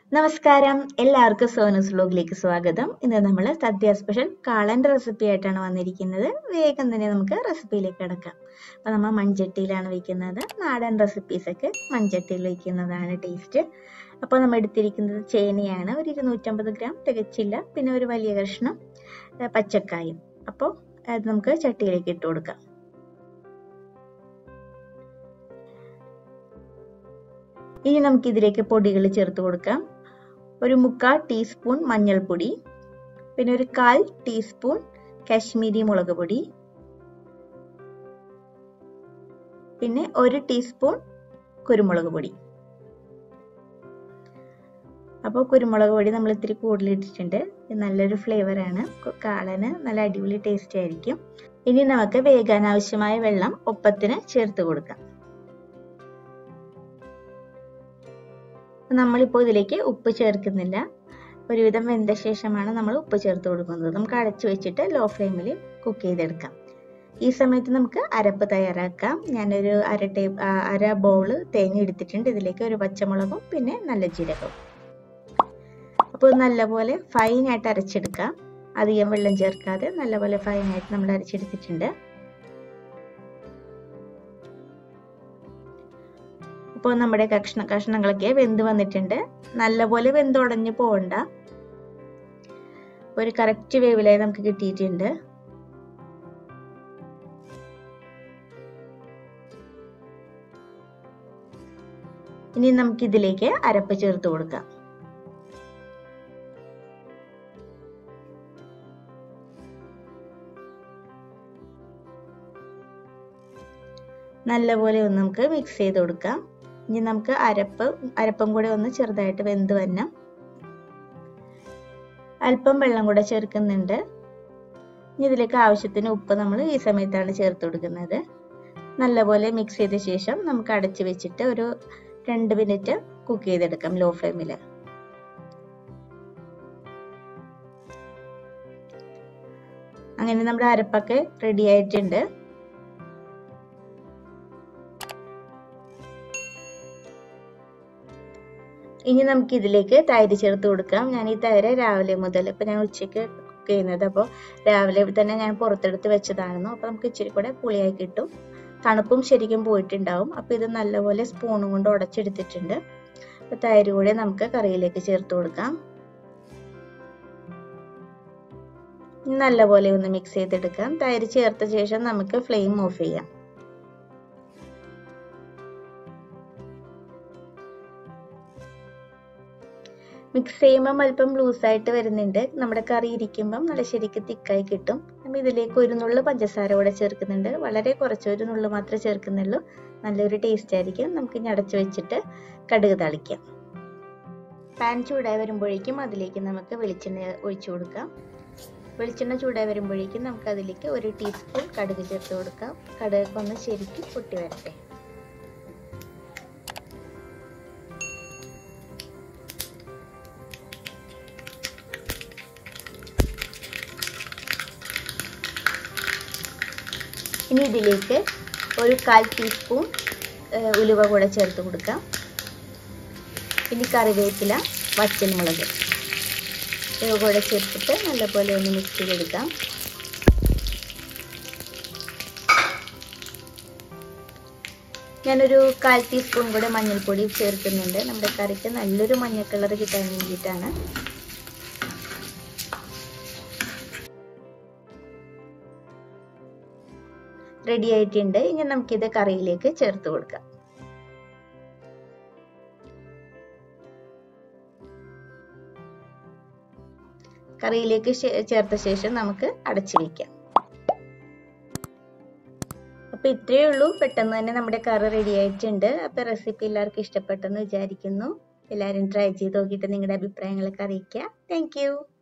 നമസ്കാരം എല്ലാവർക്കും സോനൂസ് വ്ലോഗിലേക്ക് സ്വാഗതം ഇന്ന് നമ്മൾ സദ്യ സ്പെഷ്യൽ കാളൻ്റെ റെസിപ്പി ആയിട്ടാണ് വന്നിരിക്കുന്നത് വേഗം തന്നെ നമുക്ക് റെസിപ്പിയിലേക്ക് കിടക്കാം അപ്പോൾ നമ്മൾ മൺചട്ടിയിലാണ് വയ്ക്കുന്നത് നാടൻ റെസിപ്പീസൊക്കെ മൺചട്ടിയിൽ വയ്ക്കുന്നതാണ് ടേസ്റ്റ് അപ്പോൾ നമ്മൾ എടുത്തിരിക്കുന്നത് ചേനയാണ് ഒരു ഇരുന്നൂറ്റമ്പത് ഗ്രാം തികച്ചില്ല പിന്നെ ഒരു വലിയ കഷ്ണം ഏ, പച്ചക്കായും അപ്പോൾ അത് നമുക്ക് ചട്ടിയിലേക്ക് ഇട്ട് കൊടുക്കാം ഇനി നമുക്ക് ഇതിലേക്ക് പൊടികൾ ചേർത്ത് കൊടുക്കാം ഒരു മുക്കാൽ ടീസ്പൂൺ മഞ്ഞൾപ്പൊടി പിന്നെ ഒരു കാൽ ടീസ്പൂൺ കാശ്മീരി മുളക് പൊടി പിന്നെ ഒരു ടീസ്പൂൺ കുരുമുളക് പൊടി അപ്പോൾ കുരുമുളക് പൊടി നമ്മൾ ഇത്തിരി കൂടുതൽ ഇട്ടിട്ടുണ്ട് ഇത് നല്ലൊരു ഫ്ലേവറാണ് കാളന് നല്ല അടിപൊളി ടേസ്റ്റ് ആയിരിക്കും ഇനി നമുക്ക് വേകാൻ ആവശ്യമായ വെള്ളം ഒപ്പത്തിന് ചേർത്ത് കൊടുക്കാം നമ്മളിപ്പോൾ ഇതിലേക്ക് ഉപ്പ് ചേർക്കുന്നില്ല ഒരുവിധം വെന്ത ശേഷമാണ് നമ്മൾ ഉപ്പ് ചേർത്ത് കൊടുക്കുന്നത് നമുക്ക് അടച്ചു വെച്ചിട്ട് ലോ ഫ്ലെയിമിൽ കുക്ക് ചെയ്തെടുക്കാം ഈ സമയത്ത് നമുക്ക് അരപ്പ് തയ്യാറാക്കാം ഞാനൊരു അര ടേ അര ബൗള് തേങ്ങ എടുത്തിട്ടുണ്ട് ഇതിലേക്ക് ഒരു പച്ചമുളകും പിന്നെ നല്ല ജീരകവും അപ്പോൾ നല്ലപോലെ ഫൈനായിട്ട് അരച്ചെടുക്കാം അധികം വെള്ളം ചേർക്കാതെ നല്ലപോലെ ഫൈനായിട്ട് നമ്മൾ അരച്ചെടുത്തിട്ടുണ്ട് ഇപ്പോൾ നമ്മുടെ കഷ്ണ കഷ്ണങ്ങളൊക്കെ വെന്ത് വന്നിട്ടുണ്ട് നല്ലപോലെ വെന്തുടഞ്ഞ് പോകണ്ട ഒരു കറക്റ്റ് വേവിലായി നമുക്ക് കിട്ടിയിട്ടുണ്ട് ഇനി നമുക്ക് ഇതിലേക്ക് അരപ്പ് ചേർത്ത് കൊടുക്കാം നല്ലപോലെ ഒന്ന് നമുക്ക് മിക്സ് ചെയ്ത് കൊടുക്കാം ഇനി നമുക്ക് അരപ്പ് അരപ്പും കൂടെ ഒന്ന് ചെറുതായിട്ട് വെന്ത് വരണം അല്പം വെള്ളം കൂടെ ചേർക്കുന്നുണ്ട് ഇനി ഇതിലേക്ക് ആവശ്യത്തിന് ഉപ്പ് നമ്മൾ ഈ സമയത്താണ് ചേർത്ത് കൊടുക്കുന്നത് നല്ലപോലെ മിക്സ് ചെയ്ത ശേഷം നമുക്ക് അടച്ചു വെച്ചിട്ട് ഒരു രണ്ട് മിനിറ്റ് കുക്ക് ചെയ്തെടുക്കാം ലോ ഫ്ലെയിമിൽ അങ്ങനെ നമ്മുടെ അരപ്പൊക്കെ റെഡി ആയിട്ടുണ്ട് ഇനി നമുക്ക് ഇതിലേക്ക് തൈര് ചേർത്ത് കൊടുക്കാം ഞാൻ ഈ തൈര് രാവിലെ മുതൽ ഇപ്പം ഞാൻ ഉച്ചയ്ക്ക് കുക്ക് ചെയ്യുന്നത് അപ്പോൾ രാവിലെ തന്നെ ഞാൻ പുറത്തെടുത്ത് വെച്ചതായിരുന്നു അപ്പോൾ നമുക്ക് ഇച്ചിരി കൂടെ പുളിയായി കിട്ടും തണുപ്പും ശരിക്കും പോയിട്ടുണ്ടാവും അപ്പോൾ ഇത് നല്ലപോലെ സ്പൂണും കൊണ്ട് ഉടച്ചെടുത്തിട്ടുണ്ട് അപ്പോൾ തൈര് കൂടെ നമുക്ക് കറിയിലേക്ക് ചേർത്ത് കൊടുക്കാം നല്ലപോലെ ഒന്ന് മിക്സ് ചെയ്തെടുക്കാം തൈര് ചേർത്ത ശേഷം നമുക്ക് ഫ്ലെയിം ഓഫ് ചെയ്യാം മിക്സ് ചെയ്യുമ്പം അല്പം ലൂസായിട്ട് വരുന്നുണ്ട് നമ്മുടെ കറി ഇരിക്കുമ്പം നല്ല ശരിക്ക് തിക്കായി കിട്ടും നമ്മൾ ഇതിലേക്ക് ഒരു നുള്ളു പഞ്ചസാര കൂടെ ചേർക്കുന്നുണ്ട് വളരെ കുറച്ച് ഒരു നുള്ളു മാത്രമേ ചേർക്കുന്നുള്ളൂ നല്ലൊരു ടേസ്റ്റ് ആയിരിക്കും നമുക്ക് ഇനി അടച്ചു വെച്ചിട്ട് കടുക് തളിക്കാം പാൻ ചൂടായി വരുമ്പോഴേക്കും അതിലേക്ക് നമുക്ക് വെളിച്ചെണ്ണ ഒഴിച്ചു കൊടുക്കാം വെളിച്ചെണ്ണ ചൂടായി വരുമ്പോഴേക്കും നമുക്ക് അതിലേക്ക് ഒരു ടീസ്പൂൺ കടുക് ചേർത്ത് കൊടുക്കാം കടുകൊക്കെ ഒന്ന് ശരിക്കും പൊട്ടി വരട്ടെ ഇനി ഇതിലേക്ക് ഒരു കാൽ ടീസ്പൂൺ ഉലുവ കൂടെ ചേർത്ത് കൊടുക്കാം ഇനി കറിവേപ്പില വറ്റൽമുളക് ഇവ കൂടെ ചേർത്തിട്ട് നല്ലപോലെ ഒന്ന് മിക്സ് ചെയ്തെടുക്കാം ഞാനൊരു കാൽ ടീസ്പൂൺ കൂടെ മഞ്ഞൾപ്പൊടി ചേർക്കുന്നുണ്ട് നമ്മുടെ കറിക്ക് നല്ലൊരു മഞ്ഞ കളർ കിട്ടാൻ വേണ്ടിയിട്ടാണ് റെഡി ആയിട്ടുണ്ട് ഇനി നമുക്കിത് കറിയിലേക്ക് ചേർത്ത് കൊടുക്കാം കറിയിലേക്ക് ചേർത്ത ശേഷം നമുക്ക് അടച്ചു വെക്കാം അപ്പൊ ഇത്രയേ ഉള്ളൂ പെട്ടെന്ന് തന്നെ നമ്മുടെ കറി റെഡി ആയിട്ടുണ്ട് അപ്പൊ റെസിപ്പി എല്ലാവർക്കും ഇഷ്ടപ്പെട്ടെന്ന് വിചാരിക്കുന്നു എല്ലാവരും ട്രൈ ചെയ്ത് നോക്കിയിട്ട് നിങ്ങളുടെ അഭിപ്രായങ്ങളൊക്കെ അറിയിക്കുക താങ്ക്